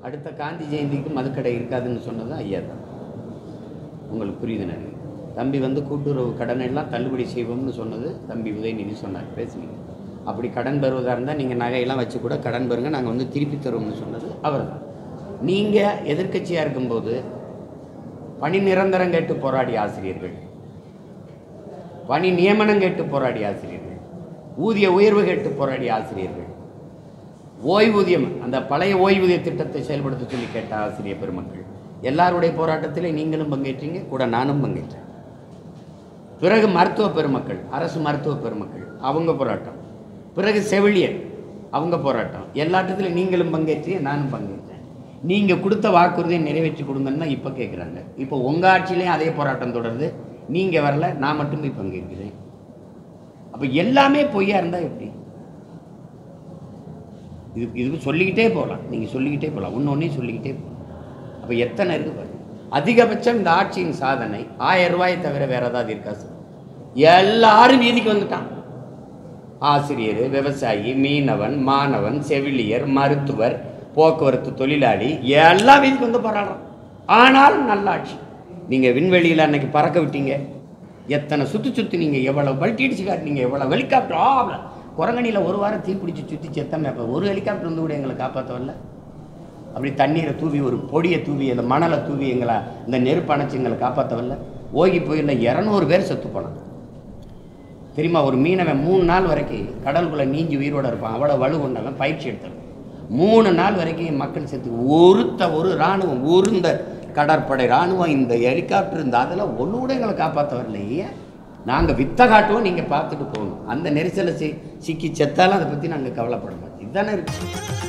அடுத்த காந்தி ஜெயந்திக்கு மதுக்கடை இருக்காதுன்னு சொன்னது ஐயா தான் உங்களுக்கு புரியுது நினைக்கிறேன் தம்பி வந்து கூட்டுறவு கடனை எல்லாம் தள்ளுபடி செய்வோம்னு சொன்னது தம்பி உதயநிதி சொன்னார் பேசுவீங்க அப்படி கடன் பெறுவதாக இருந்தால் நீங்கள் நகையெல்லாம் வச்சு கூட கடன் பெறுங்க நாங்கள் வந்து திருப்பி தருவோம்னு சொன்னது அவர் தான் நீங்கள் எதிர்க்கட்சியாக இருக்கும்போது பணி நிரந்தரம் கேட்டு போராடிய ஆசிரியர்கள் பணி நியமனம் கேட்டு போராடிய ஆசிரியர்கள் ஊதிய உயர்வு கேட்டு போராடிய ஆசிரியர்கள் ஓய்வூதியம் அந்த பழைய ஓய்வூதிய திட்டத்தை செயல்படுத்த சொல்லி கேட்ட ஆசிரியர் பெருமக்கள் எல்லாருடைய போராட்டத்திலே நீங்களும் பங்கேற்றீங்க கூட நானும் பங்கேற்றேன் பிறகு மருத்துவ பெருமக்கள் அரசு மருத்துவ பெருமக்கள் அவங்க போராட்டம் பிறகு செவிலியர் அவங்க போராட்டம் எல்லாத்துலையும் நீங்களும் பங்கேற்றீங்க நானும் பங்கேற்றேன் நீங்கள் கொடுத்த வாக்குறுதியை நிறைவேற்றி கொடுங்கன்னு தான் இப்போ கேட்குறாங்க இப்போ உங்கள் ஆட்சியிலையும் அதே போராட்டம் தொடருது நீங்கள் வரல நான் மட்டும் போய் பங்கேற்கிறேன் அப்போ எல்லாமே பொய்யா இருந்தால் எப்படி இது இது சொல்லிக்கிட்டே போகலாம் நீங்கள் சொல்லிக்கிட்டே போகலாம் ஒன்று ஒன்றையும் சொல்லிக்கிட்டே போகலாம் அப்போ எத்தனை இருக்கு பாருங்க அதிகபட்சம் இந்த ஆட்சியின் சாதனை ஆயிரம் ரூபாயை தவிர வேற ஏதாவது இருக்கா சார் எல்லாரும் வீதிக்கு வந்துட்டான் ஆசிரியர் விவசாயி மீனவன் மாணவன் செவிலியர் மருத்துவர் போக்குவரத்து தொழிலாளி எல்லாம் வீதிக்கு வந்து போராடுறான் ஆனாலும் நல்ல ஆட்சி நீங்கள் விண்வெளியில் அன்னைக்கு பறக்க விட்டீங்க எத்தனை சுற்றி சுற்றி நீங்கள் எவ்வளோ பல்ட்டிடிச்சு காட்டினீங்க எவ்வளோ ஹெலிகாப்டர் ஆ குரங்கணியில் ஒரு வாரம் தீப்பிடிச்சு சுற்றி செத்தமே அப்போ ஒரு ஹெலிகாப்டர் வந்து கூட எங்களை காப்பாற்ற வரல அப்படி தண்ணீரை தூவி ஒரு பொடியை தூவி அந்த மணலை தூவி எங்களை இந்த நெருப்பு அணைச்சி எங்களை காப்பாற்றவில்லை ஓகி புயல்ல இரநூறு பேர் செத்து போனாங்க தெரியுமா ஒரு மீனவன் மூணு நாள் வரைக்கும் கடலுக்குள்ளே நீஞ்சி உயிரோட இருப்பான் அவ்வளோ வலு கொண்டவன் பயிற்சி எடுத்தவன் மூணு நாள் வரைக்கும் மக்கள் செத்து ஒருத்த ஒரு இராணுவம் ஒரு இந்த கடற்படை இராணுவம் இந்த ஹெலிகாப்டர் இந்த அதெல்லாம் ஒன்று கூட எங்களை காப்பாற்ற வரலையே நாங்கள் வித்த காட்டுவோம் நீங்கள் பார்த்துட்டு போகணும் அந்த நெரிசலை சி சிக்கி செத்தாலும் அதை பற்றி நாங்கள் கவலைப்பட மாட்டோம் இதுதானே இருக்கு